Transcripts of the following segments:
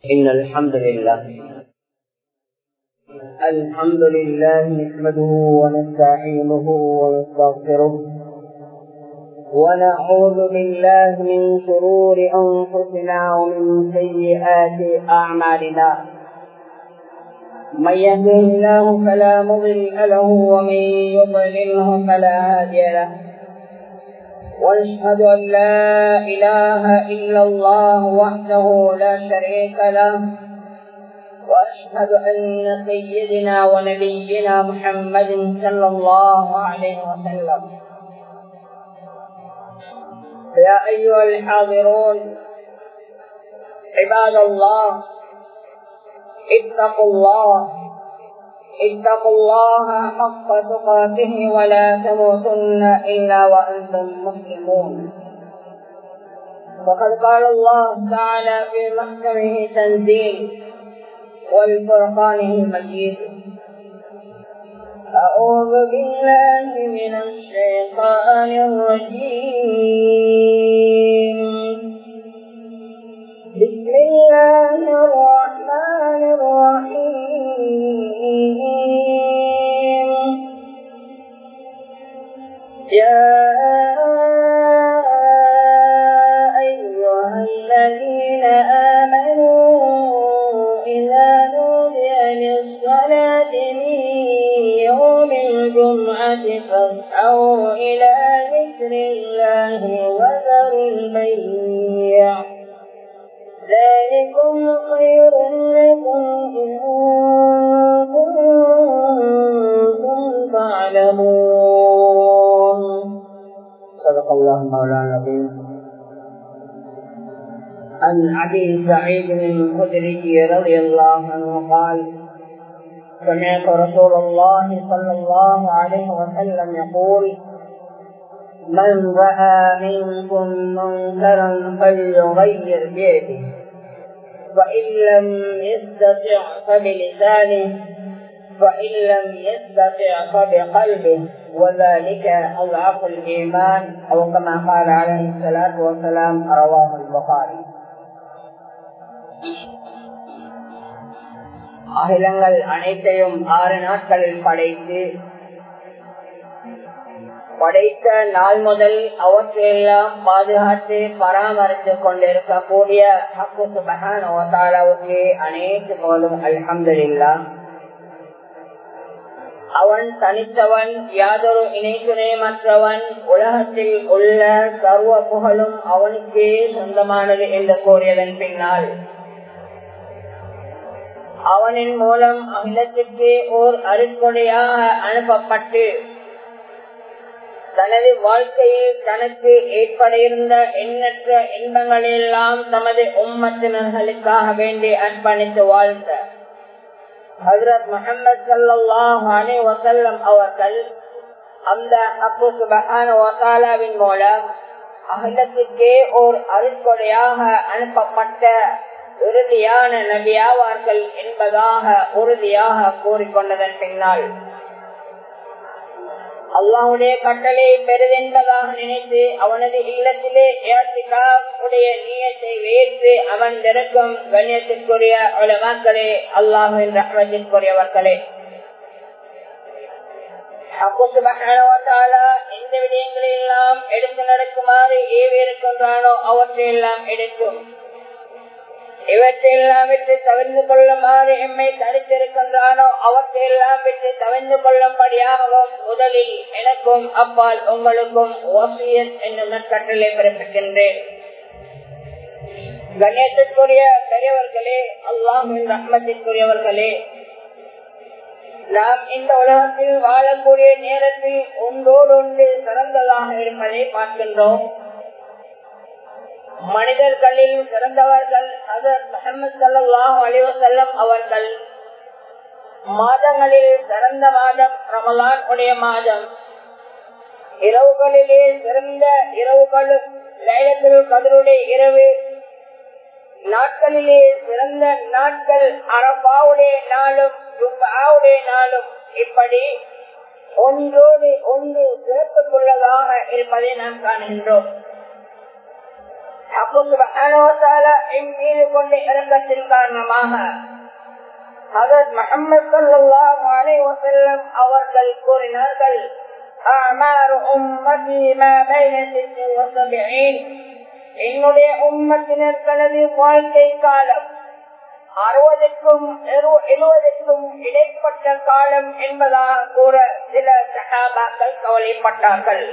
إن الحمد لله الحمد لله نحمده ونستعينه ونستغفره ونعوذ بالله من شرور أنفسنا ومن سيئات أعمالنا من يهده الله فلا مضل له ومن يضلله فلا هادي له ونشهد أن لا إله إلا الله وحده لا شريك له وأشهد أن سيدنا ونبينا محمد صلى الله عليه وسلم يا أيها الحاضرون عباد الله اتقوا الله اتقوا الله حق تقاته ولا تموتن إلا وأنتم مسلمون وقد قال الله تعالى في محكمه تنزيل والفرقانه المجيد أعوذ بالله من الشيطان الرجيم بسم الله الرحمن الرحيم يا أيها الذين آمنوا إذا نودي للصلاة من يوم الجمعة فاسعوا إلى ذكر الله وذروا البيع ذلكم خير لكم إن كنتم تعلمون صدق الله مولانا العظيم عن أبي سعيد الخدري رضي الله عنه قال سمعت رسول الله صلى الله عليه وسلم يقول من رأى منكم منكرا فليغير بيده وإن لم يستطع فبلسانه وإن لم يستطع فبقلبه وذلك أضعف الإيمان أو كما قال عليه الصلاة والسلام رواه البخاري அகிலங்கள் அனைத்தையும் ஆறு நாட்களில் படைத்து படைத்த நாள் முதல் அவற்றையெல்லாம் பாதுகாத்து பராமரித்துக் கொண்டிருக்கக்கூடிய ஹக்குசுபகானவுக்கு அனைத்து போலும் அல்ஹம்துல்லா அவன் தனித்தவன் யாதொரு இணைத்துணையமற்றவன் உலகத்தில் உள்ள சர்வ புகழும் அவனுக்கே சொந்தமானது என்று கூறியதன் பின்னால் அவனின் மூலம் அகிலத்திற்கு ஓர் அருட்கொடையாக அனுப்பப்பட்டு தனது வாழ்க்கையில் தனக்கு ஏற்பட இருந்த எண்ணற்ற இன்பங்களெல்லாம் தமது உம்மத்தினர்களுக்காக வேண்டி அர்ப்பணித்து வாழ்ந்த ஹசரத் முகமது சல்லாஹ் அலி வசல்லம் அவர்கள் அந்த அப்பு சுபகான வசாலாவின் மூலம் அகிலத்திற்கே ஓர் அருட்கொடையாக அனுப்பப்பட்ட இறுதியான நபியாவார்கள் என்பதாக உறுதியாக கூறிக்கொண்டதன் பின்னால் அல்லாவுடைய கட்டளை பெரிதென்பதாக நினைத்து அவனது இல்லத்திலே உடைய நீயத்தை வைத்து அமர்ந்திருக்கும் கண்ணியத்திற்குரிய உலமாக்களே அல்லாஹின் ரஹ்மத்திற்குரியவர்களே எந்த விடயங்களை எல்லாம் எடுத்து நடக்குமாறு ஏவி இருக்கின்றானோ அவற்றையெல்லாம் எடுக்கும் இவற்றையெல்லாம் விட்டு தவிர்த்து கொள்ளுமாறு எம்மை தடுத்திருக்கின்றானோ அவற்றையெல்லாம் விட்டு தவிர்த்து கொள்ளும்படியாகவும் முதலில் எனக்கும் அப்பால் உங்களுக்கும் ஓசியன் என்னும் நற்கட்டளை பிறப்பிக்கின்றேன் கணேசத்துக்குரிய பெரியவர்களே அல்லாஹின் ரஹ்மத்திற்குரியவர்களே நாம் இந்த உலகத்தில் வாழக்கூடிய நேரத்தில் ஒன்றோடு ஒன்று சிறந்ததாக இருப்பதை பார்க்கின்றோம் மனிதர்களில் சிறந்தவர்கள் அதர் முகமது சல்லாஹ் அலிவசல்லம் அவர்கள் மாதங்களில் சிறந்த மாதம் ரமலான் உடைய மாதம் இரவுகளிலே சிறந்த இரவுகளும் லைலத்தில் கதருடைய இரவு நாட்களிலே சிறந்த நாட்கள் அரபாவுடைய நாளும் துப்பாவுடைய நாளும் இப்படி ஒன்றோடு ஒன்று சிறப்புக்குள்ளதாக இருப்பதை நாம் காணுகின்றோம் என் மீது கொண்ட இறக்கத்தின் காரணமாக ஹதரத் முகமது ஸல்லல்லாஹு அலைஹி வஸல்லம் அவர்கள் கூறினார்கள் أعمار أمتي ما بين ست وسبعين என்னுடைய உம்மத்தினர்களது வாழ்க்கை காலம் அறுபதுக்கும் எழுபதுக்கும் இடைப்பட்ட காலம் என்பதாக கூற சில சகாபாக்கள் கவலைப்பட்டார்கள்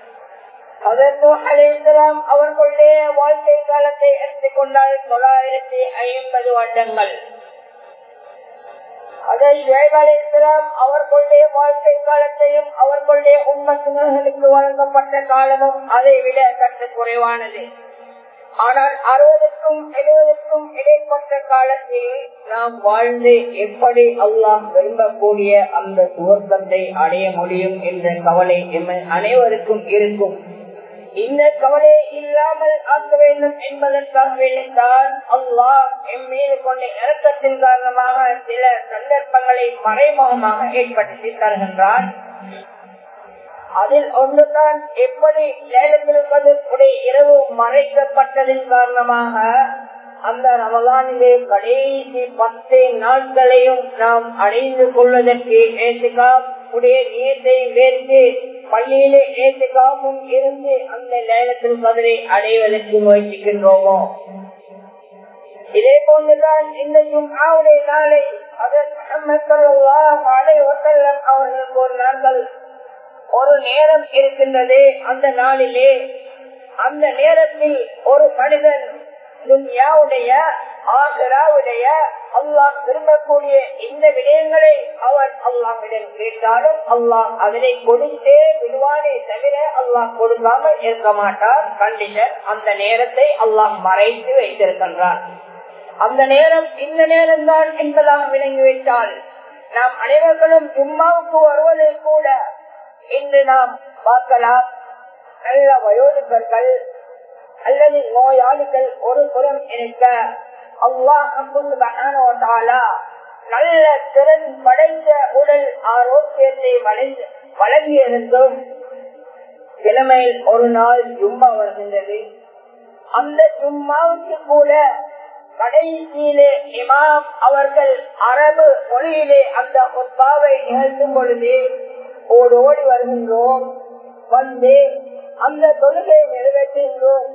அலிஸ்லாம் அவர்களுடைய வாழ்க்கை காலத்தை எடுத்துக்கொண்டால் தொள்ளாயிரத்தி ஐம்பது வருடங்கள் அதை அலிஸ்லாம் அவர்களுடைய வாழ்க்கை காலத்தையும் அவர்களுடைய உம்மத்தினர்களுக்கு வழங்கப்பட்ட காலமும் அதை விட சற்று குறைவானது ஆனால் அறுபதுக்கும் எழுபதுக்கும் இடைப்பட்ட காலத்தில் நாம் வாழ்ந்து எப்படி அல்லாம் விரும்பக்கூடிய அந்த சுவர்க்கத்தை அடைய முடியும் என்ற கவலை அனைவருக்கும் இருக்கும் இந்த கவலையை இல்லாமல் ஆக்க வேண்டும் என்பதற்காக வேண்டித்தான் அல்லாஹ் எம் மீது கொண்ட இறக்கத்தின் காரணமாக சில சந்தர்ப்பங்களை மறைமுகமாக ஏற்படுத்தி தருகின்றான் அதில் ஒன்றுதான் எப்படி லேலத்திருப்பதற்குடைய இரவு மறைக்கப்பட்டதின் காரணமாக அந்த ரமலானிலே கடைசி பத்து நாட்களையும் நாம் அடைந்து கொள்வதற்கு ஏற்றுக்கா உடைய நீயத்தை வேர்த்து பள்ளியிலே ஏற்றுக்காமும் இருந்து அந்த லேலத்தில் பதிலை அடைவதற்கு முயற்சிக்கின்றோமோ இதே போன்றுதான் இந்த ஜும்ஆவுடைய நாளை அதன் அவர்கள் கூறினார்கள் ஒரு நேரம் இருக்கின்றது அந்த நாளிலே அந்த நேரத்தில் ஒரு மனிதன் துன்யாவுடைய ஆசிராவுடைய அல்லாஹ் விரும்பக்கூடிய இந்த விடயங்களை அவர் அல்லாஹ்விடம் கேட்டாலும் அல்லாஹ் அதனை கொடுத்தே விடுவானே தவிர அல்லாஹ் கொடுக்காமல் இருக்க மாட்டார் கண்டிஷன் அந்த நேரத்தை அல்லாஹ் மறைத்து வைத்திருக்கின்றான் அந்த நேரம் இந்த நேரம் தான் என்பதாக விளங்கிவிட்டால் நாம் அனைவர்களும் ஜும்மாவுக்கு வருவதை கூட இன்று நாம் பார்க்கலாம் நல்ல வயோதிகர்கள் அல்லது நோயாளிகள் ஒரு புறம் இருக்க அல்லாஹ் நல்ல திறன் படைத்த உடல் ஆரோக்கியத்தை வழங்கியிருந்தும் கிழமையில் ஒரு நாள் ஜும்மா வருகின்றது அந்த ஜும்மாவுக்கு கூட கடைசியிலே இமாம் அவர்கள் அரபு மொழியிலே அந்த ஒத்தாவை நிகழ்த்தும் பொழுது ஓடி ஓடி வருகின்றோம் வந்து அந்த தொழுகை நிறைவேற்றுகின்றோம்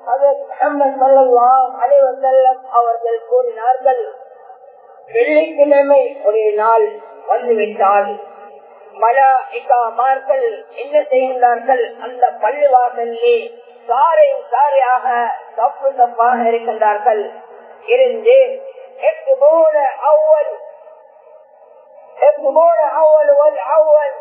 அவர்கள் கூறினார்கள் வெள்ளிக்கிழமை ஒரு நாள் வந்துவிட்டால் மலாய்க்காமார்கள் என்ன செய்கின்றார்கள் அந்த பள்ளிவாசலே சாரை சாரையாக தப்பு தப்பாக இருக்கின்றார்கள் இருந்து எட்டு மூணு அவ்வல் எட்டு மூணு அவ்வல் ஒல் அவ்வல்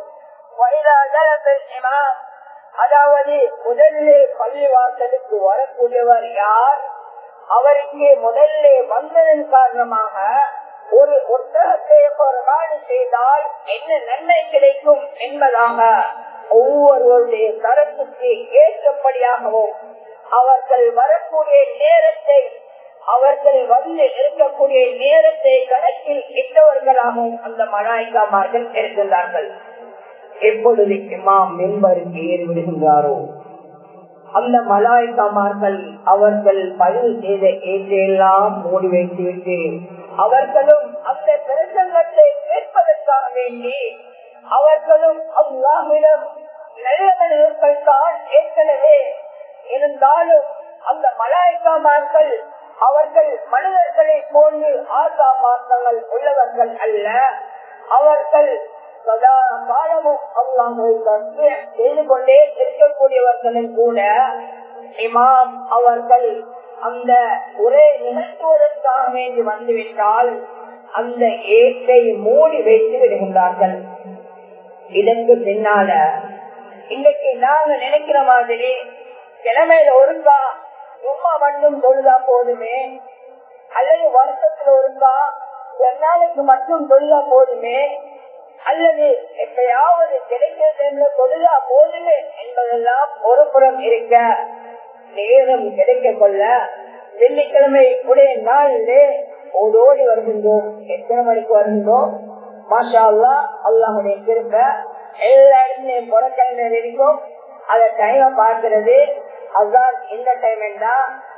அதாவது முதல்ல பள்ளிவாசலுக்கு வரக்கூடியவர் யார் அவருக்கு முதல்ல வந்ததன் காரணமாக ஒரு ஒட்டகத்தை குர்பானி செய்தால் என்ன நன்மை கிடைக்கும் என்பதாக ஒவ்வொருவருடைய தரத்துக்கு ஏற்றபடியாகவும் அவர்கள் வரக்கூடிய நேரத்தை அவர்கள் வந்து இருக்கக்கூடிய நேரத்தை கணக்கில் இட்டவர்களாகவும் அந்த மலாய்க்காமார்கள் இருக்கின்றார்கள் எப்பொழுது இமாம் மெம்பருக்கு ஏறி விடுகின்றாரோ அந்த மலாய்க்காமார்கள் அவர்கள் பதிவு செய்த ஏற்றையெல்லாம் மூடி வைத்துவிட்டு அவர்களும் அந்த பிரசங்கத்தை கேட்பதற்காக வேண்டி அவர்களும் அல்லாஹிடம் நல்ல மனிதர்கள் தான் ஏற்கனவே இருந்தாலும் அந்த மலாய்க்காமார்கள் அவர்கள் மனிதர்களை போன்று ஆசா மாற்றங்கள் உள்ளவர்கள் அல்ல அவர்கள் சதா காலமும் அல்லாஹை செய்து கொண்டே இருக்கக்கூடியவர்களும் கூட இமாம் அவர்கள் அந்த உரை நிகழ்த்துவதற்காக வேண்டி வந்துவிட்டால் அந்த ஏற்றை மூடி வைத்து விடுகின்றார்கள் இதற்கு பின்னால இன்னைக்கு நாங்க நினைக்கிற மாதிரி கிழமையில ஒருக்கா சும்மா மட்டும் தொழுதா போதுமே அல்லது வருஷத்துல ஒருக்கா ஒரு நாளைக்கு மட்டும் தொழுதா போதுமே அல்லது எப்பயாவது கிடைக்கிற டைம்ல தொழுதா போதுமே என்பதெல்லாம் ஒரு புறம் இருக்க நேரம் கிடைக்க கொள்ள வெள்ளிக்கிழமை உடைய நாளிலே ஓடோடி வருகின்றோம் எத்தனை மணிக்கு வருகின்றோம் மாஷா அல்லா அல்லாஹுடைய திருப்ப எல்லா இடத்துலயும் புறக்கிழமை இருக்கும் அத டைம பார்க்கிறது அதுதான் இந்த டைம் என்றா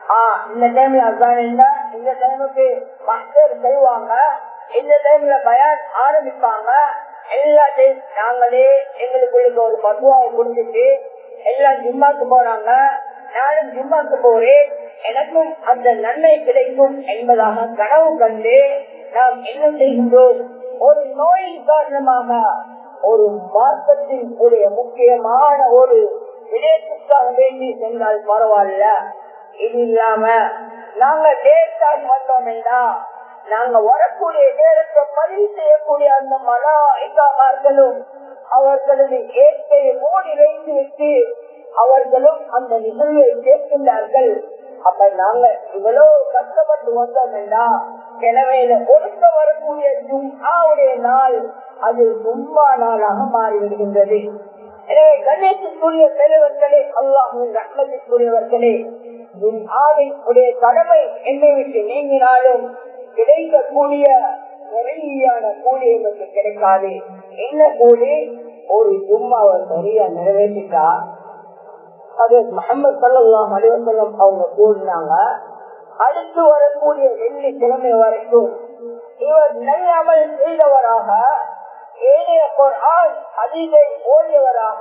ஆஹ் இந்த டைம்ல அசான் இருந்தா இந்த டைமுக்கு மஸ்டர் செய்வாங்க இந்த டைம்ல பயான் ஆரம்பிப்பாங்க எல்லாத்தையும் நாங்களே எங்களுக்குள்ள ஒரு பத்துவாவை கொடுத்துட்டு எல்லாம் ஜிம்மாக்கு போறாங்க நானும் ஜிம்மாக்கு போறேன் எனக்கும் அந்த நன்மை கிடைக்கும் என்பதாக கனவு கண்டு நாம் என்ன செய்கின்றோம் ஒரு நோயின் காரணமாக ஒரு மார்க்கத்தின் உடைய முக்கியமான ஒரு விடயத்துக்காக வேண்டி சென்றால் பரவாயில்ல இது இல்லாம நாங்க லேட்டாக வந்தோம் என்றால் நாங்க வரக்கூடிய நேரத்தை பதிவு செய்யக்கூடிய அந்த மலாய்க்காமார்களும் அவர்களது ஏற்கையை மூடி வைத்து விட்டு அவர்களும் அந்த நிகழ்வை கேட்கின்றார்கள் அப்ப நாங்க இவ்வளவு கஷ்டப்பட்டு வந்தோம் என்றா கிழமையில ஒடுக்க வரக்கூடிய ஜும்மாவுடைய நாள் அது சும்மா நாளாக மாறிவிடுகின்றது எனவே கணேசத்துக்குரிய தலைவர்களே அல்லாஹின் ரத்னத்திற்குரியவர்களே ஜும்மாவின் உடைய கடமை என்னை விட்டு நீங்கினாலும் கிடைக்கக்கூடிய நிறையான கூலி எங்களுக்கு கிடைக்காது என்ன கூலி ஒரு ஜும்மாவை சரியா நிறைவேற்றிட்டா அது முகமது சல்லாஹ் அலிவசல்லம் அவங்க கூடினாங்க அடுத்து வரக்கூடிய வெள்ளிக்கிழமை வரைக்கும் இவர் நல்லாமல் செய்தவராக ஏனைய குரான் அதிகை ஓடியவராக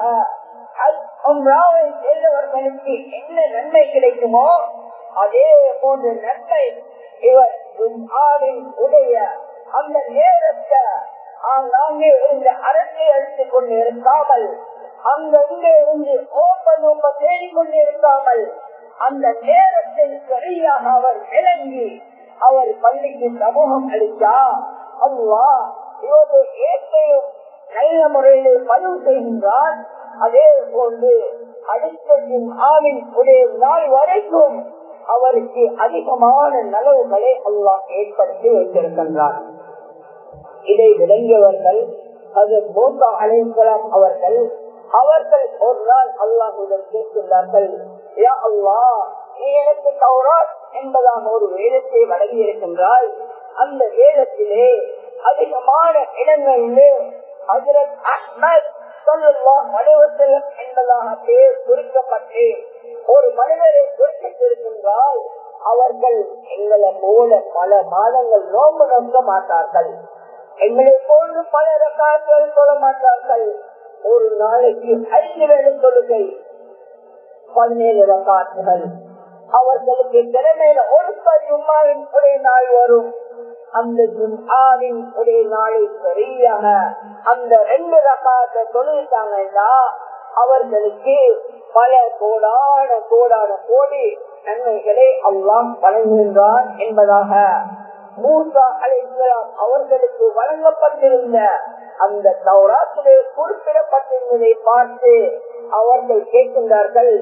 செய்தவர்களுக்கு என்ன நன்மை கிடைக்குமோ அதே போன்ற நன்மை இவர் உடைய அந்த நேரத்தை ஆங்காங்கே இருந்து அரசை அடித்துக் கொண்டு இருக்காமல் அங்கே இருந்து ஓப்ப நோப்ப தேடிக்கொண்டு இருக்காமல் அந்த நேரத்தில் சரியாக அவர் விளங்கி அவர் பள்ளிக்கு சமூகம் அளித்தா அல்லா இவரது ஏற்றையும் நல்ல முறையில் பதிவு செய்கின்றார் அதே போன்று அடுத்த ஆவின் உடைய நாள் வரைக்கும் அவருக்கு அதிகமான நலவுகளை அல்லாஹ் ஏற்படுத்தி வைத்திருக்கின்றார் இதை விளங்கியவர்கள் அது மூத்தா அலைக்கலாம் அவர்கள் அவர்கள் ஒரு நாள் அல்லாஹுடன் கேட்கின்றார்கள் யா அல்லா நீ எனக்கு தௌராத் என்பதான ஒரு வேதத்தை வழங்கி இருக்கின்றாய் அந்த வேதத்திலே அதிகமான இடங்களிலே ஹசரத் அஹ்மத் என்பதாக பேர் குறிக்கப்பட்டு ஒரு மனிதரை குறிப்பிட்டிருக்கின்றால் அவர்கள் எங்களை போல பல மாதங்கள் நோம்பு நோக்க மாட்டார்கள் எங்களை போன்று பல ரகாக்கள் சொல்ல மாட்டார்கள் ஒரு நாளைக்கு ஐந்து வேலை தொழுகை பதினேழு ரகாத்துகள் அவர்களுக்கு திறமையில ஒரு ஜும்மாவின் உடைய நாள் வரும் அந்த ஜும்மாவின் உடைய நாளை சரியாக அந்த ரெண்டு ரகாத்த தொழுவிட்டாங்கன்னா அவர்களுக்கு பல கோடான கோடான கோடி நன்மைகளை அல்லாம் வழங்குகின்றான் என்பதாக மூசா அலைக்கலாம் அவர்களுக்கு வழங்கப்பட்டிருந்த அந்த தௌராத்திலே குறிப்பிடப்பட்டிருந்ததை பார்த்து அவர்கள் கேட்கின்றார்கள்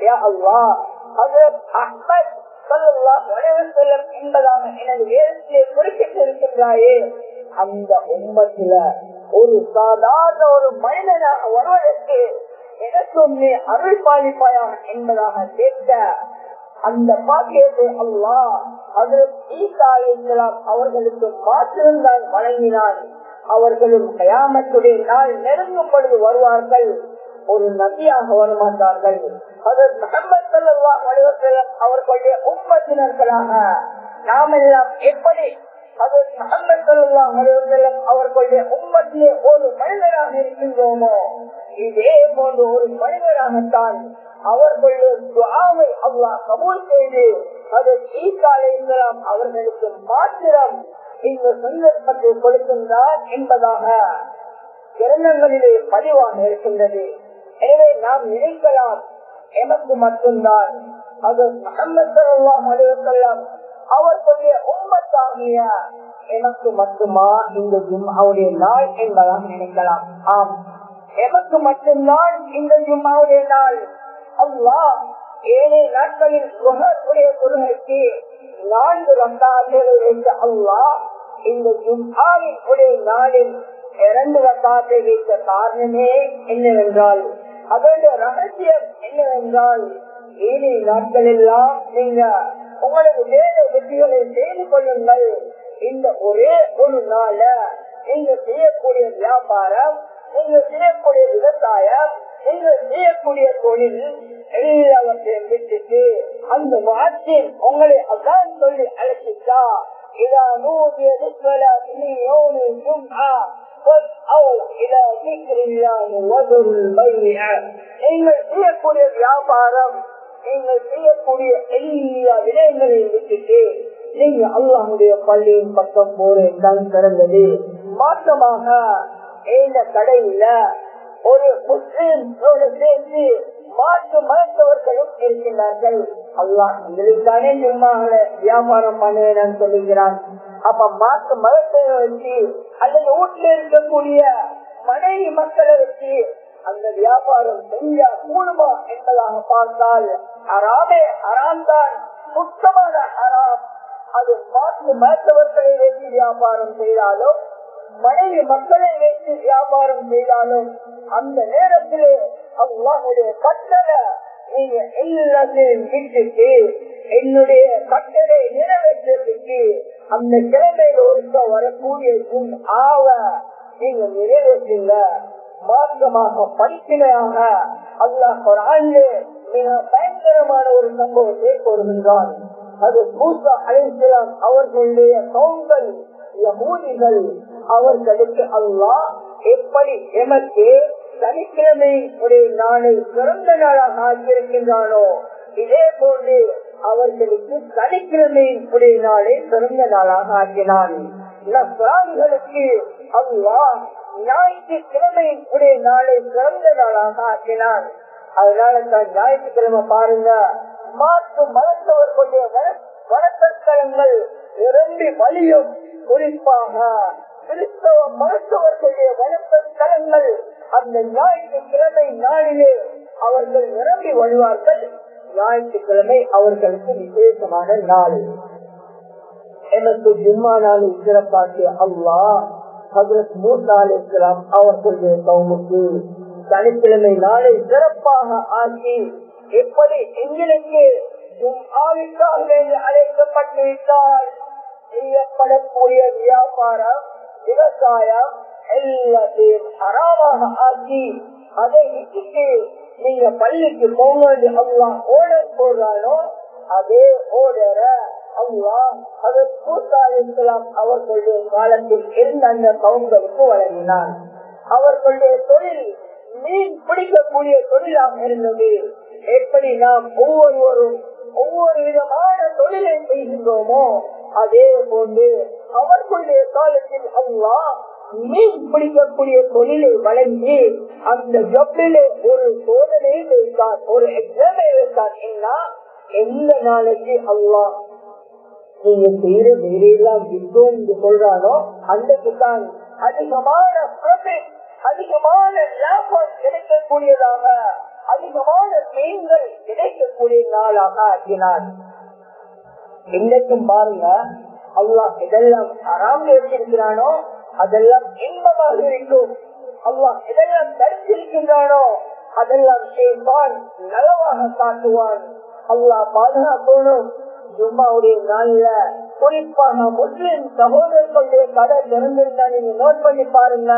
என்பதாக எனது வேதத்திலே குறிப்பிட்டிருக்கின்றாயே அந்த உண்மத்தில ஒரு சாதாரண ஒரு மனிதனாக வருவதற்கு எனக்கும் நீ அருள் பாலிப்பாயாக என்பதாக கேட்ட அந்த பாக்கியத்தை அல்லா அது ஈசா அலைக்கலாம் அவர்களுக்கு மாத்திரம்தான் வழங்கினான் அவர்களும் கயாமத்துடைய நாள் நெருங்கும் பொழுது வருவார்கள் ஒரு நபியாக வரமாட்டார்கள் அது முகமது சல்லா வடிவத்திலும் அவர்களுடைய உம்மத்தினர்களாக நாம் எல்லாம் எப்படி அது முகமது சல்லா வடிவத்திலும் அவர்களுடைய உம்மத்திலே ஒரு மனிதராக இருக்கின்றோமோ இதே போன்ற ஒரு மனிதராகத்தான் அவர்களுடைய துவாவை அல்லாஹ் கபூல் செய்து அது ஈசாலை அவர்களுக்கு மாத்திரம் இந்த சந்தர்ப்பத்தை கொடுக்கின்றார் என்பதாக கிரணங்களிலே பதிவாக இருக்கின்றது எனவே நாம் நினைக்கலாம் எமக்கு மட்டும்தான் அது முகமது அவர்களுடைய உண்மத்தாகிய எனக்கு மட்டுமா இந்த ஜும்மாவுடைய நாள் என்பதாக நினைக்கலாம் ஆம் எமக்கு மட்டும்தான் இந்த ஜும்மாவுடைய நாள் அல்லா ஏழை நாட்களில் உடைய கொள்கைக்கு நான்கு ரத்தார்களை வைத்த அல்லா இந்த ஜும்மாவின் உடைய நாளில் இரண்டு ரத்தாத்தை வைத்த காரணமே என்னவென்றால் அதோட ரகசியம் என்னவென்றால் ஏழை நாட்கள் எல்லாம் நீங்க உங்களது வேலை வெற்றிகளை செய்து கொள்ளுங்கள் இந்த ஒரே ஒரு நாள நீங்க செய்யக்கூடிய வியாபாரம் நீங்க செய்யக்கூடிய விவசாயம் நீங்கள் செய்யக்கூடிய தொழில் எல்லாவற்றையும் விட்டுட்டு அந்த வாத்தின் உங்களை அதான் சொல்லி அழைச்சிட்டா إذا نودي للصلاة من يوم الجمعة فاسعوا إلى ذكر الله وذروا البيع நீங்கள் செய்யக்கூடிய வியாபாரம் நீங்கள் செய்யக்கூடிய எல்லா விடயங்களையும் விட்டுட்டு நீங்க அல்லாஹுடைய பள்ளியின் பக்கம் போறேன் தான் சிறந்தது மாற்றமாக இந்த கடையில ஒரு முஸ்லிம் சேர்ந்து மாற்று மருத்துவர்களும் இருக்கின்றார்கள் அல்லாஹ் உங்களுக்கானே சும்மாக வியாபாரம் பண்ணுவேன் சொல்லுகிறான் அப்ப மாற்று மருத்துவ வச்சு அல்லது வீட்டில் இருக்கக்கூடிய மனைவி மக்களை வச்சு அந்த வியாபாரம் செஞ்சா கூடுமா என்பதாக பார்த்தால் அறாமே அறாம்தான் சுத்தமான அறாம் அது மாற்று மருத்துவர்களை வைத்து வியாபாரம் செய்தாலும் மனைவி மக்களை வைத்து வியாபாரம் செய்தாலும் அந்த நேரத்திலே அல்லாஹுடைய கட்டளை நீங்க எல்லாத்தையும் விட்டுட்டு என்னுடைய கட்டளை நிறைவேற்றத்துக்கு அந்த கிழமையில் ஒருக்க வரக்கூடிய குண் ஆவ நீங்க நிறைவேற்றுங்க மாற்றமாக படிப்பினையாக அல்லாஹ் ஒரு ஆண்டு மிக பயங்கரமான ஒரு சம்பவத்தை கூறுகின்றான் அது மூசா அலிஸ்லாம் அவர்களுடைய கவுங்கள் யகூதிகள் அவர்களுக்கு அல்லாஹ் எப்படி எமக்கு சனிக்கிழமை உடைய நாளை சிறந்த நாளாக ஆக்கியிருக்கின்றானோ இதே போன்று அவர்களுக்கு சனிக்கிழமை உடைய நாளை சிறந்த நாளாக ஆக்கினான் நஸ்ரான்களுக்கு அல்லாஹ் ஞாயிற்றுக்கிழமை உடைய நாளை சிறந்த நாளாக ஆக்கினான் அதனால தான் ஞாயிற்றுக்கிழமை பாருங்க மாற்று மருத்துவர்களுடைய வணக்கஸ்தலங்கள் நிரம்பி வலியும் குறிப்பாக கிறிஸ்தவ மருத்துவர்களுடைய வணக்கஸ்தலங்கள் அந்த ஞாயிற்றுக்கிழமை நாளிலே அவர்கள் நிரம்பி வழிவார்கள் ஞாயிற்றுக்கிழமை அவர்களுக்கு விசேஷமான நாள் எனக்கு ஜும்மா நாளை சிறப்பாக்கிய அல்லாஹ் ஹசரத் மூசா அலிஸ்லாம் அவர்களுடைய கவுமுக்கு சனிக்கிழமை நாளை சிறப்பாக ஆக்கி எப்படி எங்களுக்கு ஜும்மாவிற்காக அழைக்கப்பட்டு விட்டால் செய்யப்படக்கூடிய வியாபாரம் விவசாயம் எல்லாத்தையும் அறாமாக ஆக்கி அதை விட்டுட்டு நீங்க பள்ளிக்கு போங்க அல்லாஹ் ஓடர் போடுறானோ அதே ஓடர அல்லாஹ் அது கூட்டாளிக்கலாம் அவர்களுடைய காலத்தில் இருந்த அந்த கவுங்களுக்கு வழங்கினான் அவர்களுடைய தொழில் மீன் பிடிக்கக்கூடிய தொழிலாக இருந்தது எப்படி நாம் ஒவ்வொருவரும் ஒவ்வொரு விதமான தொழிலை செய்கின்றோமோ அதே போன்று அவர்களுடைய காலத்தில் அல்லாஹ் மீன் பிடிக்கக்கூடிய தொழிலை வழங்கி அந்த ஜப்பிலே ஒரு சோதனையை வைத்தார் ஒரு எக்ஸாமை வைத்தார் என்ன எந்த நாளைக்கு அல்லாஹ் நீங்க செய்யற வேறையெல்லாம் விற்கும் என்று சொல்றானோ அன்றைக்கு தான் அதிகமான profit, அதிகமான லாபம் கிடைக்கக்கூடியதாக அதிகமான மீன்கள் கிடைக்கக்கூடிய நாளாக ஆக்கினார் இன்னைக்கும் பாருங்க அல்லாஹ் எதெல்லாம் அறாம வச்சிருக்கிறானோ அதெல்லாம் இன்பமாக இருக்கும் அல்லாஹ் எதெல்லாம் தரித்திருக்கின்றானோ அதெல்லாம் செய்வான் நலவாக காட்டுவான் அல்லாஹ் பாதுகாக்கணும் ஜும்மாவுடைய நாள்ல குறிப்பாக முஸ்லிம் சகோதரர்களுடைய கடை திறந்திருந்தா நீங்க நோட் பண்ணி பாருங்க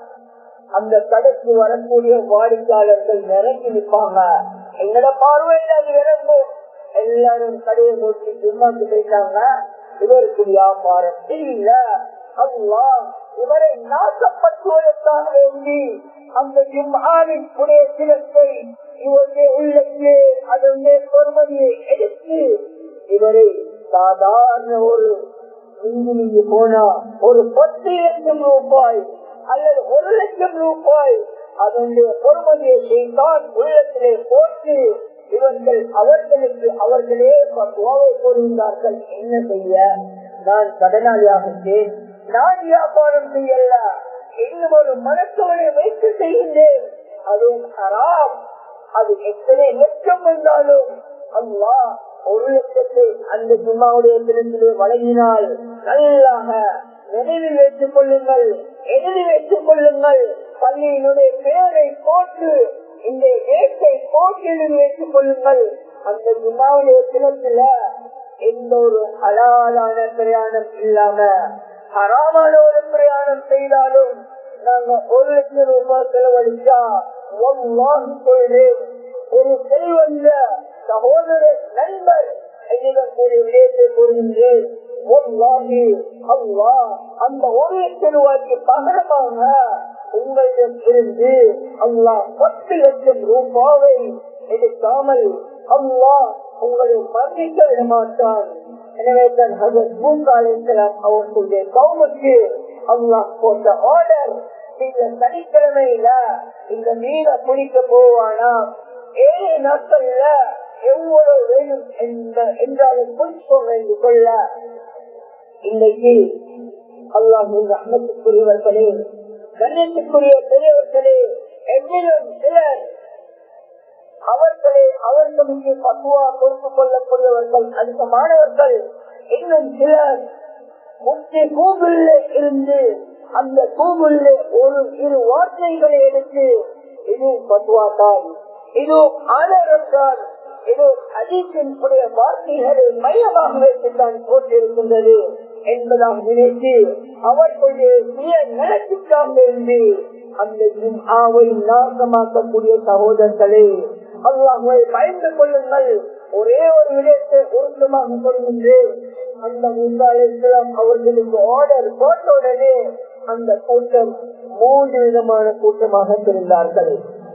அந்த கடைக்கு வரக்கூடிய வாடிக்கையாளர்கள் நிறங்கி நிற்பாங்க எங்கட பார்வையில் அது விளங்கும் எல்லாரும் கடையை நோக்கி ஜும்மாக்கு போயிட்டாங்க இவருக்கு வியாபாரம் இல்ல அல்லா இவரை நாசப்படுத்துவதற்காக வேண்டி அந்த ஜும்மாவின் உடைய சிலத்தை இவருடைய உள்ளத்திலே அதனுடைய பொறுமதியை எடுத்து இவரை சாதாரண ஒரு இங்கு நீங்க போனா ஒரு பத்து லட்சம் ரூபாய் அல்லது ஒரு லட்சம் ரூபாய் அதனுடைய பொறுமதியை செய்தான் உள்ளத்திலே போட்டு இவர்கள் அவர்களுக்கு அவர்களே துவாவை கூறுகின்றார்கள் என்ன செய்ய நான் கடனாளியாகின்றேன் நான் வியாபாரம் செய்யல இன்னும் ஒரு மருத்துவனை வைத்து செய்கின்றேன் அதுவும் ஹராம் அது எத்தனை லட்சம் வந்தாலும் அல்லா ஒரு லட்சத்தை அந்த சும்மாவுடைய தினத்திலே வழங்கினால் நல்லாக நினைவில் வைத்துக் கொள்ளுங்கள் எதிரில் வைத்துக் கொள்ளுங்கள் பள்ளியினுடைய பெயரை போட்டு இந்த ஏட்டை போட்டியில் வைத்துக் கொள்ளுங்கள் அந்த ஜும்மாவுடைய தினத்துல எந்த ஒரு ஹலாலான பிரயாணம் இல்லாம ஹராமான ஒரு பிரயாணம் செய்தாலும் நாங்க ஒரு லட்சம் ரூபாய் செலவழிச்சா சொல்றேன் ஒரு செல்வந்த சகோதரர் நண்பர் என்னிடம் கூறிய விடயத்தை கூறுகின்றேன் அல்லா அந்த ஒரு செல்வாய்க்கு பகரமாக உங்களிடம் இருந்து அல்லாஹ் பத்து லட்சம் ரூபாவை எடுக்காமல் அல்லாஹ் உங்களை மன்னிக்க விட மாட்டான் எனவே தான் ஹசரத் மூசா அலிஸ்லாம் அவர்களுடைய கவுமுக்கு அல்லாஹ் போட்ட ஆர்டர் இந்த சனிக்கிழமையில இந்த மீனை பிடிக்க போவானா ஏழு நாட்கள்ல எவ்வளவு வேணும் என்றாலும் பிடிப்போம் என்று சொல்ல இன்னைக்கு அல்லாஹ் அஹமத்துக்குரியவர்களே கண்ணியத்துக்குரிய பெரியவர்களே எவ்விலும் சிலர் அவர்களே அவர்களுக்கு பக்குவா கொடுத்து கொள்ளக்கூடியவர்கள் அதிகமானவர்கள் இன்னும் சிலர் முக்கிய கூகுள்ல இருந்து அந்த கூகுள்ல ஒரு இரு வார்த்தைகளை எடுத்து இது பத்துவா தான் இது ஆதாரம் தான் இது அதிசின் வார்த்தைகளை மையமாக வைத்துத்தான் போட்டிருக்கின்றது என்பதாக நினைத்து அவர்களுடைய சுய நலத்துக்காக இருந்து அந்த ஜிம்ஆவை நாசமாக்கக்கூடிய சகோதரர்களே அல்லாஹுவை பயந்து கொள்ளுங்கள் ஒரே ஒரு விடயத்தை உருக்கமாக கொள்கின்றேன் அந்த முந்தாலேஸ்வரம் அவர்களுக்கு ஆர்டர் போட்ட உடனே அந்த கூட்டம் மூன்று விதமான கூட்டமாக பிரிந்தார்கள்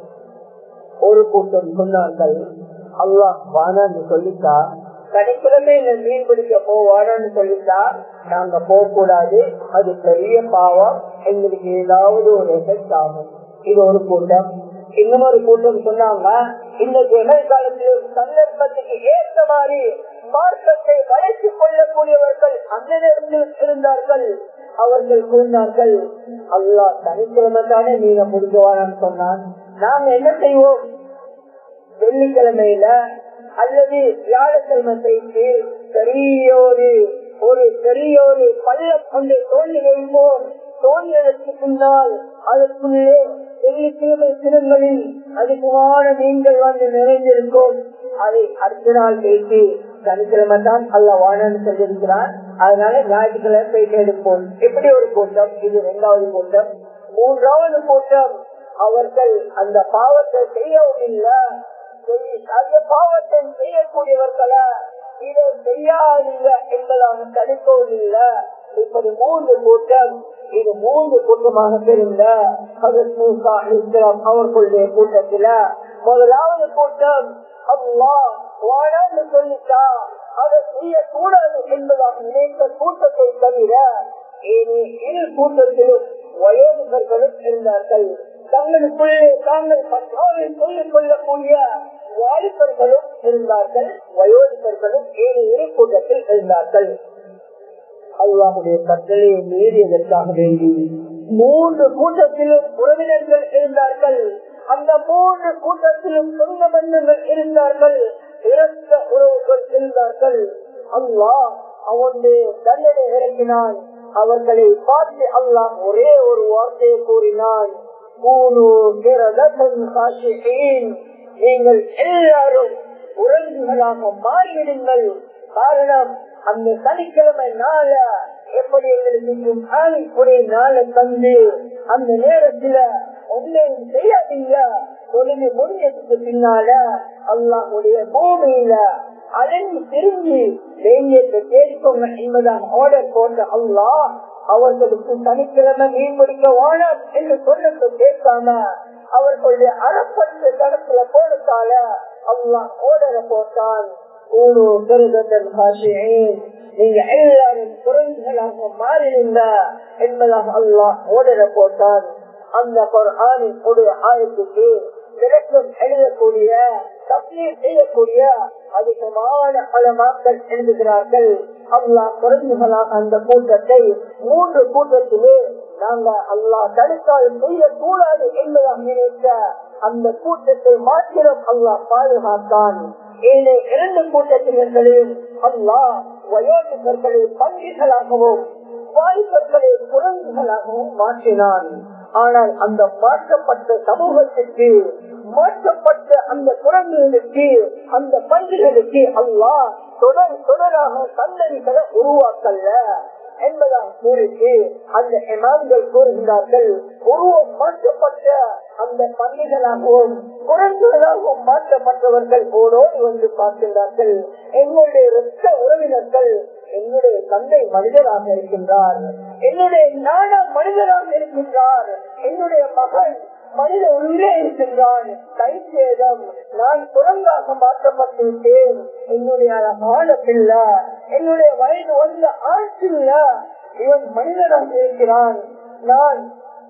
ஒரு கூட்டம் சொன்னார்கள் அல்லாஹ் வானான்னு சொல்லிட்டா சனிக்கிழமை இந்த மீன் பிடிக்க போவாரான்னு சொல்லிட்டா நாங்க போக கூடாது அது பெரிய பாவம் எங்களுக்கு ஏதாவது ஒரு எஃபெக்ட் ஆகும் இது ஒரு கூட்டம் இன்னொரு கூட்டம் சொன்னாங்க இந்த எதிர்காலத்தில் சந்தர்ப்பத்துக்கு ஏற்ற மாதிரி மார்க்கத்தை வளர்ச்சிக் கொள்ளக்கூடியவர்கள் அந்த நேரத்தில் இருந்தார்கள் அவர்கள் கூறினார்கள் அல்லா சனிக்கிழமை தானே நீங்க முடிஞ்சவாரான்னு சொன்னான் நாங்க என்ன செய்வோம் வெள்ளிக்கிழமையில அல்லது வியாழக்கிழமை செய்து பெரிய ஒரு ஒரு பெரிய ஒரு பள்ளம் கொண்டு தோண்டி வைப்போம் தோண்டியதற்கு பின்னால் அதற்குள்ளே வெள்ளிக்கிழமை தினங்களில் அதிகமான மீன்கள் வந்து நிறைந்திருக்கும் அதை அடுத்த நாள் பேசி சனிக்கிழமை தான் அல்ல வாழன்னு சொல்லியிருக்கிறான் அதனால ஞாயிற்றுக்கிழமை போயிட்டு எடுப்போம் எப்படி ஒரு கூட்டம் இது இரண்டாவது கூட்டம் மூன்றாவது கூட்டம் அவர்கள் அந்த பாவத்தை செய்யவும் இல்லை அந்த பாவத்தை செய்யக்கூடியவர்களா இதை செய்யாதீங்க என்பதாக தடுக்கவும் இல்லை இப்படி மூன்று கூட்டம் இது மூன்று கூட்டமாக பிரிந்த அவர்களுடைய கூட்டத்தில முதலாவது கூட்டம் அல்லா வாழான்னு சொல்லிட்டா அதை செய்யக்கூடாது என்பதாக நினைத்த கூட்டத்தை தவிர இரு கூட்டத்திலும் வயோதிகர்களும் இருந்தார்கள் தங்களுக்குள்ளே தாங்கள் பற்றாவை சொல்லிக் கொள்ளக்கூடிய வாலிபர்களும் இருந்தார்கள் வயோதிகர்களும் ஏழு இரு கூட்டத்தில் இருந்தார்கள் அல்லாஹுடைய கட்டளையை மீறியதற்காக வேண்டி மூன்று கூட்டத்திலும் உறவினர்கள் இருந்தார்கள் அந்த மூன்று கூட்டத்திலும் சொந்த பந்தங்கள் இருந்தார்கள் இறந்த உறவுகள் இருந்தார்கள் அல்லாஹ் அவனுடைய தண்டனை இறக்கினான் அவர்களை பார்த்து அல்லாஹ் ஒரே ஒரு வார்த்தையை கூறினான் நீங்கள் எல்லாரும் உறங்குகளாக மாறிவிடுங்கள் காரணம் அந்த சனிக்கிழமை நாள எப்படி எங்களுக்கு ஆணிக்குடைய நாளை தந்து அந்த நேரத்துல ஒன்றையும் செய்யாதீங்க தொழில் முடிஞ்சதுக்கு பின்னால அல்லாஹுடைய பூமியில அழிஞ்சு திரும்பி வேண்டியத்தை தேடிக்கோங்க என்பதான் ஆர்டர் போட்ட அல்லாஹ் அவர்களுக்கு சனிக்கிழமை மீன் பிடிக்க வாழம் என்று சொன்னது கேட்காம அவர்களுடைய அறப்பட்ட தடத்துல போனதால அல்லாஹ் ஆர்டரை போட்டான் நீங்க எல்லாரும் குரங்குகளாக மாறினீங்க என்பதாக அல்லாஹ் ஓடர போட்டான் அந்த குரானின் ஒரு ஆயத்துக்கு விளக்கம் எழுதக்கூடிய தப்லீர் செய்யக்கூடிய அதிகமான பல மக்கள் எழுதுகிறார்கள் அல்லாஹ் குரங்குகளாக அந்த கூட்டத்தை மூன்று கூட்டத்திலே நாங்க அல்லாஹ் தடுத்தால் செய்யக்கூடாது என்பதாக நினைத்த அந்த கூட்டத்தை மாத்திரம் அல்லாஹ் பாதுகாத்தான் ஏழை இரண்டு கூட்டத்தினர்களையும் அல்லாஹ் வயோதிகர்களை பங்கிகளாகவும் வாய்ப்புகளை குரங்குகளாகவும் மாற்றினான் ஆனால் அந்த மாற்றப்பட்ட சமூகத்திற்கு மாற்றப்பட்ட அந்த குரங்குகளுக்கு அந்த பங்குகளுக்கு அல்லாஹ் தொடர் தொடராக சந்ததிகளை உருவாக்கல்ல என்பதாக கூறிட்டு அந்த இமாம்கள் கூறுகிறார்கள் உருவம் மாற்றப்பட்ட அந்த பள்ளிகளாகவும் குரங்குகளாகவும் மாற்றப்பட்டவர்கள் ஓடோடு வந்து பார்க்கின்றார்கள் எங்களுடைய இரத்த உறவினர்கள் என்னுடைய தந்தை மனிதராக இருக்கின்றார் என்னுடைய நானா மனிதராக இருக்கின்றார் என்னுடைய மகன் மனித உள்ளே இருக்கின்றான் கை சேதம் நான் குரங்காக மாற்றப்பட்டு விட்டேன் என்னுடைய அழகான பிள்ளை என்னுடைய வயது வந்த ஆண் பிள்ளை இவன் மனிதனாக இருக்கிறான் நான்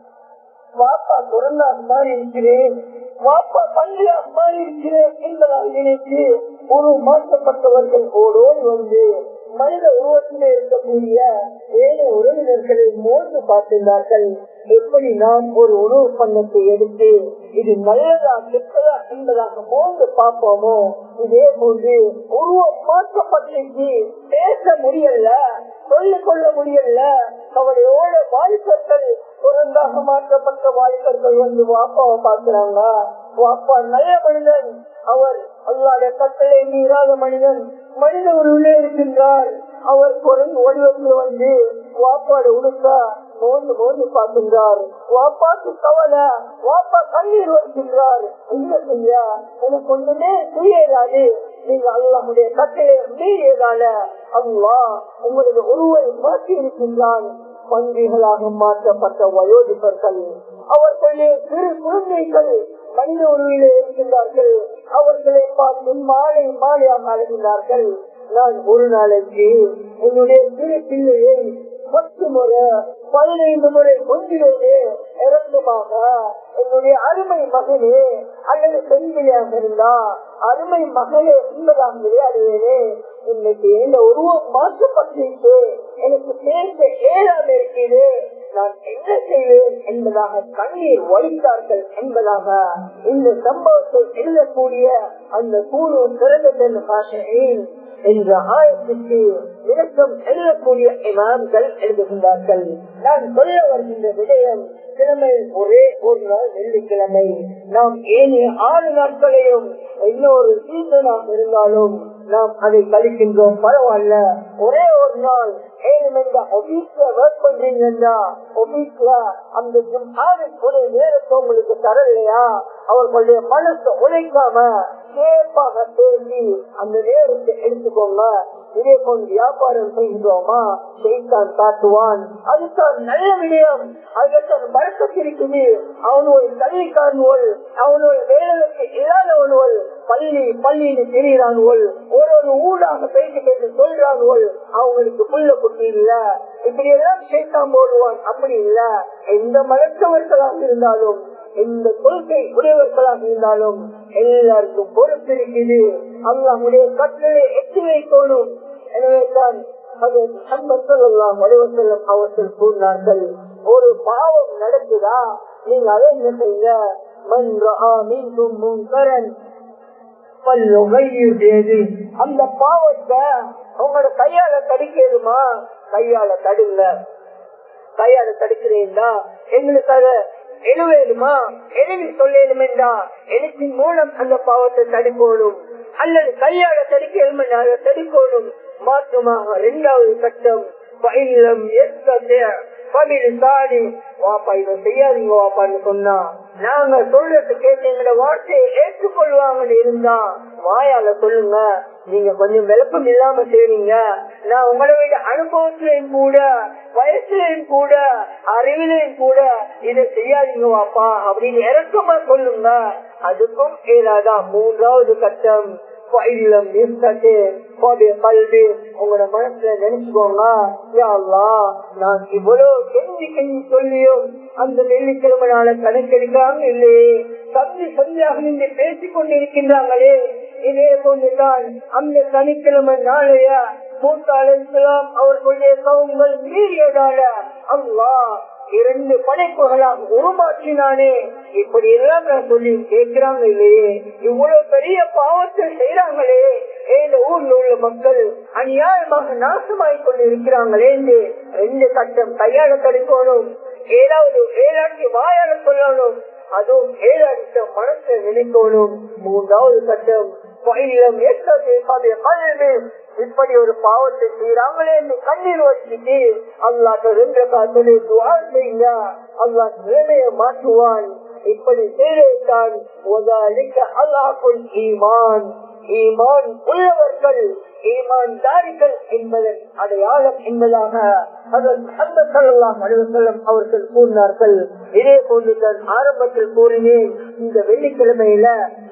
வாப்பா குரங்காக மாறி இருக்கிறேன் வாப்பா பள்ளியாக மாறி இருக்கிறேன் என்பதாக நினைத்து ஒரு மாற்றப்பட்டவர்கள் ஓடோடு வந்து மனித உருவத்திலே இருக்கக்கூடிய ஏழை உறவினர்களை மோந்து பார்த்திருந்தார்கள் எப்படி நாம் ஒரு உணவு பண்ணத்தை எடுத்து இது நல்லதா கெட்டதா என்பதாக மோந்து பார்ப்போமோ இதே போன்று உருவம் மாற்றப்பட்டிருக்கு பேச முடியல சொல்லிக் கொள்ள முடியல அவரையோட வாலிபர்கள் குரங்காக மாற்றப்பட்ட வாலிபர்கள் வந்து வாப்பாவை பார்க்கிறாங்க வாப்பா நல்ல மனிதன் அவர் அல்லாத கட்டளை மீறாத மனிதன் மனித உருவிலே இருக்கின்றார் அவர் குரங்கு வடிவத்தில் வந்து வாப்பாடு உடுக்கா மோந்து மோந்து பார்க்கின்றார் வாப்பாக்கு கவலை வாப்பா கண்ணீர் வருகின்றார் என்ன செய்ய எனக்கு ஒண்ணுமே செய்யலாது நீங்க அல்லாமுடைய கட்டளை மீறியதால அல்லா உங்களது உருவை மாற்றி இருக்கின்றான் பன்றிகளாக மாற்றப்பட்ட வயோதிபர்கள் அவர்களுடைய சிறு குழந்தைகள் மனித உருவிலே இருக்கின்றார்கள் அவர்களை பார்த்து மாலை மாலையாக அழைகின்றார்கள் நான் ஒரு நாளைக்கு என்னுடைய சிறு பிள்ளையை பத்து முறை பதினைந்து முறை கொஞ்சிலேயே இறந்துமாக என்னுடைய அருமை மகனே அல்லது பெண்களையாக இருந்தா அருமை மகளே என்பதாக விளையாடுவேனே இன்னைக்கு என்ன உருவம் மாற்றப்பட்டிருக்கு எனக்கு பேச ஏழாம இருக்கிறது நான் என்ன செய்வேன் என்பதாக கண்ணீர் வலித்தார்கள் என்பதாக இந்த சம்பவத்தை எழுதக்கூடிய அந்த கூறு சிறந்த பாஷையில் என்ற ஆயத்திற்கு விளக்கம் எழுதக்கூடிய இமாம்கள் எழுதுகின்றார்கள் நான் சொல்ல வருகின்ற விடயம் கிழமை ஒரே ஒரு நாள் வெள்ளிக்கிழமை நாம் ஏனைய ஆறு நாட்களையும் இன்னொரு சீசனாக இருந்தாலும் நாம் அதை கழிக்கின்றோம் பரவாயில்ல ஒரே ஒரு நாள் ஆபீஸ்ல ஒர்க் பண்றீங்கன்னா ஆபீஸ்ல அந்த ஜும்ஹாவுடைய நேரத்தை உங்களுக்கு தரலையா அவர்களுடைய மனசை உழைக்காம சேப்பாக பேசி அந்த நேரத்தை எடுத்துக்கோங்க இதே போல் வியாபாரம் செய்கிறோமா செய்தான் காட்டுவான் அதுதான் நல்ல விடயம் அதுதான் மறக்கத்து இருக்குது அவனுடைய கல்வி காணுவல் அவனுடைய வேலைக்கு இல்லாதவனுவல் பள்ளி பள்ளின்னு தெரிகிறானுவல் ஒரு ஒரு ஊடாக பேசி பேசி சொல்றானுவல் அவங்களுக்கு புள்ள குட்டி இல்ல இப்படி எல்லாம் சேர்க்காம போடுவான் அப்படி இல்ல எந்த மருத்துவர்களாக இருந்தாலும் எந்த கொள்கை உடையவர்களாக இருந்தாலும் எல்லாருக்கும் பொறுப்பு இருக்குது அல்லாமுடைய கட்டளை எட்டி வைக்கணும் எனவே தான் அவர்கள் கூறினார்கள் ஒரு பாவம் நடக்குதா நீங்க அதை என்ன செய்ய அந்த பாவத்தை உங்களோட கையால தடுக்கணுமா கையால தடுங்க கையால தடுக்கிறீங்களா எங்களுக்கு அதை எழுவேணுமா எழுதி சொல்லணுமெண்டா எழுத்தின் மூலம் அந்த பாவத்தை தடுக்கணும் அல்லது கையால தடுக்கணும் அதை தடுக்கணும் மாற்றமாக இரண்டாவது கட்டம் பயிலம் வாப்பா இதை செய்யாதீங்க வாப்பான்னு சொன்னா நாங்க சொல்றது கேட்டு எங்களோட வார்த்தையை ஏற்றுக்கொள்வாங்கன்னு இருந்தா வாயால சொல்லுங்க நீங்க கொஞ்சம் விளப்பம் இல்லாம செய்றீங்க நான் உங்களை விட அனுபவத்திலையும் கூட வயசுலையும் கூட அறிவிலையும் கூட இதை செய்யாதீங்க வாப்பா அப்படின்னு இறக்கமா சொல்லுங்க அதுக்கும் ஏதாதான் மூன்றாவது கட்டம் உங்களோட மனசுல நினைச்சுக்கோங்க நான் இவ்வளவு கெஞ்சி கெஞ்சி சொல்லியும் அந்த வெள்ளிக்கிழமை நாள கணக்கெடுக்காம இல்லையே சந்தி சந்தியாக நின்று பேசிக் கொண்டிருக்கின்றாங்களே இதே போன்றுதான் அந்த சனிக்கிழமை நாளைய மூத்தாளெல்லாம் அவர்களுடைய சவுங்கள் மீறியதால அல்லா இரண்டு படைப்புகளாக உருமாற்றினானே இப்படி எல்லாம் நான் சொல்லி கேட்கிறாங்க இல்லையே இவ்வளவு பெரிய பாவத்தை செய்யறாங்களே இந்த ஊர்ல உள்ள மக்கள் அநியாயமாக நாசமாய் கொண்டு இருக்கிறாங்களே ரெண்டு கட்டம் கையாள தடுக்கணும் ஏழாவது ஏழாட்சி வாயால சொல்லணும் அதுவும் ஏழாட்சி மனசை நினைக்கணும் மூன்றாவது கட்டம் இப்படி ஒரு பாவத்தை செய்யறாங்களே கண்ணீர் வச்சுட்டு அல்லாட்ட ரெண்டு காத்துல துவா செய்யுங்க அல்லா நிலைமைய மாற்றுவான் இப்படி செய்தான் அல்லாஹுல் ஈமான் ஈமான் உள்ளவர்கள் ஈமான் தாரிகள் என்பதன் அடையாளம் என்பதாக அவர்கள் கூறினார்கள் இதே போன்று தான் ஆரம்பத்தில் கூறினேன் இந்த வெள்ளிக்கிழமையில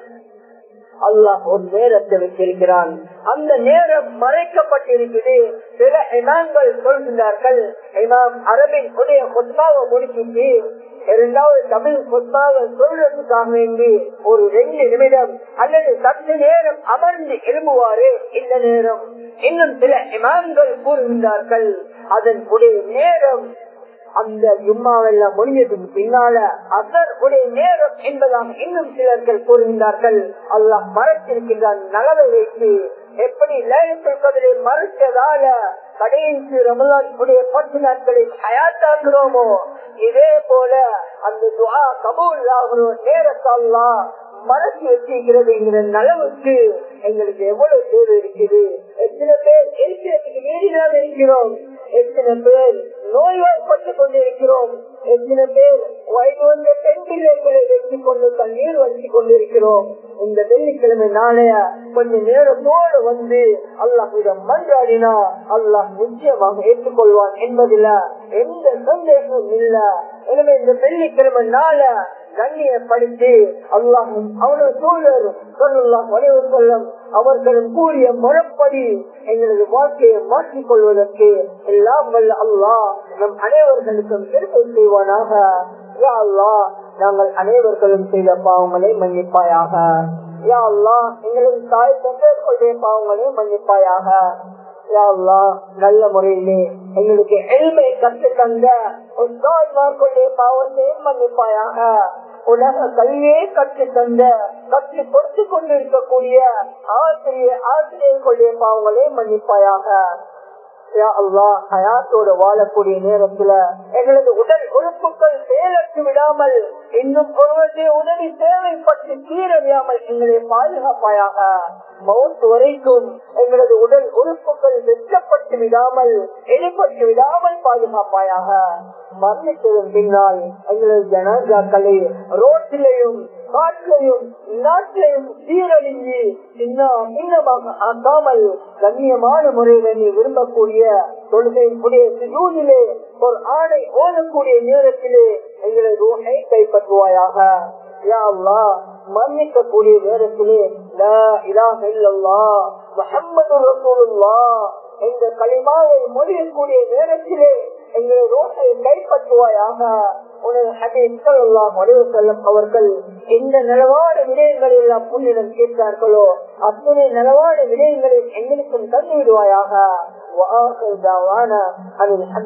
அல்லாஹ் ஒரு நேரத்தை வச்சிருக்கிறான் அந்த நேரம் மறைக்கப்பட்டிருக்குது சில இமாம்கள் சொல்கின்றார்கள் இமாம் அரபின் உடைய கொத்தாவை முடிச்சுட்டு இரண்டாவது தமிழ் கொத்தாவை சொல்றதுக்காக வேண்டி ஒரு ரெண்டு நிமிடம் அல்லது சற்று நேரம் அமர்ந்து எழும்புவாரு இந்த நேரம் இன்னும் சில இமாம்கள் கூறுகின்றார்கள் அதன் உடைய நேரம் அந்த ஜும்மாவெல்லாம் முடிஞ்சதுக்கு பின்னால அசர் உடைய நேரம் என்பதாக இன்னும் சிலர்கள் கூறுகின்றார்கள் அல்லாஹ் மறைச்சிருக்கின்றான் நலவை வைத்து எப்படி லேயத்தில் கதிரை மறைச்சதால கடைசி ரமலான் உடைய பத்து நாட்களில் அயாத்தாக்குறோமோ இதே போல அந்த துவா கபூல் ஆகணும் நேரத்தல்லா மறைச்சு வச்சிருக்கிறதுங்கிற நலவுக்கு எங்களுக்கு எவ்வளவு தேவை இருக்குது எத்தனை பேர் இருக்கிறதுக்கு மீறினால் இருக்கிறோம் எத்தனை பேர் நோய்வாய்ப்பட்டுக் கொண்டிருக்கிறோம் எத்தனை பேர் வயது வந்த பெண் பிள்ளைகளை வைத்துக் கொண்டு தண்ணீர் வச்சுக் கொண்டிருக்கிறோம் இந்த வெள்ளிக்கிழமை நாளைய கொஞ்ச நேரத்தோடு வந்து அல்லாஹிடம் மன்றாடினா அல்லாஹ் நிச்சயமாக ஏற்றுக்கொள்வான் என்பதில் எந்த சந்தேகமும் இல்ல எனவே இந்த வெள்ளிக்கிழமை நாள கண்ணியப்படுத்தி அல்லாஹும் அவனது சூழல் சொல்லலாம் வடிவு சொல்லம் அவர்களும் கூறிய முறைப்படி எங்களது வாழ்க்கையை மாற்றிக் கொள்வதற்கு எல்லாம் வல்ல அல்லாஹ் நம் அனைவர்களுக்கும் திருப்பி செய்வானாக யா அல்லாஹ் நாங்கள் அனைவர்களும் செய்த பாவங்களை மன்னிப்பாயாக யா அல்லாஹ் எங்களது தாய் தந்தையர்களுடைய பாவங்களை மன்னிப்பாயாக யா அல்லாஹ் நல்ல முறையிலே எங்களுக்கு எளிமை கற்று தந்த உஸ்தாத்மார்களுடைய பாவத்தையும் மன்னிப்பாயாக உலக கல்வியை கற்று தந்த கற்று கொடுத்து கொண்டிருக்கக்கூடிய ஆசிரியர் ஆசிரியர்களுடைய பாவங்களை மன்னிப்பாயாக ஹயாத்தோட வாழக்கூடிய நேரத்துல எங்களது உடல் உறுப்புகள் செயலற்று விடாமல் இன்னும் ஒருவருடைய உதவி தேவைப்பட்டு தீரவியாமல் எங்களை பாதுகாப்பாயாக மவுத்து வரைக்கும் எங்களது உடல் உறுப்புகள் வெற்றப்பட்டு விடாமல் எரிப்பட்டு விடாமல் பாதுகாப்பாயாக மரணித்ததன் பின்னால் எங்களது ஜனாதாக்களை ரோட்டிலையும் காட்டிலையும் நாட்டிலையும் சீரழிஞ்சு சின்ன பின்னமாக ஆக்காமல் கண்ணியமான முறையில நீ விரும்பக்கூடிய தொழுகையினுடைய சுஜூதிலே ஒரு ஆணை ஓதக்கூடிய நேரத்திலே எங்களை ரூஹை கைப்பற்றுவாயாக யா அல்லாஹ் மன்னிக்கக்கூடிய நேரத்திலே லா இலாஹ இல்லல்லாஹ் முஹம்மது ரசூலுல்லாஹ் என்ற களிமாவை மொழியக்கூடிய நேரத்திலே எங்களை ரோட்டை கைப்பற்றுவாயாக உனது ஹபீப் ஸல்லல்லாஹு அலைஹி வஸல்லம் அவர்கள் எந்த நலவான விடயங்களை எல்லாம் புண்ணிடம் கேட்டார்களோ அத்தனை நலவான விடயங்களை எங்களுக்கும் தந்து விடுவாயாக وآخر دعوانا أن الحمد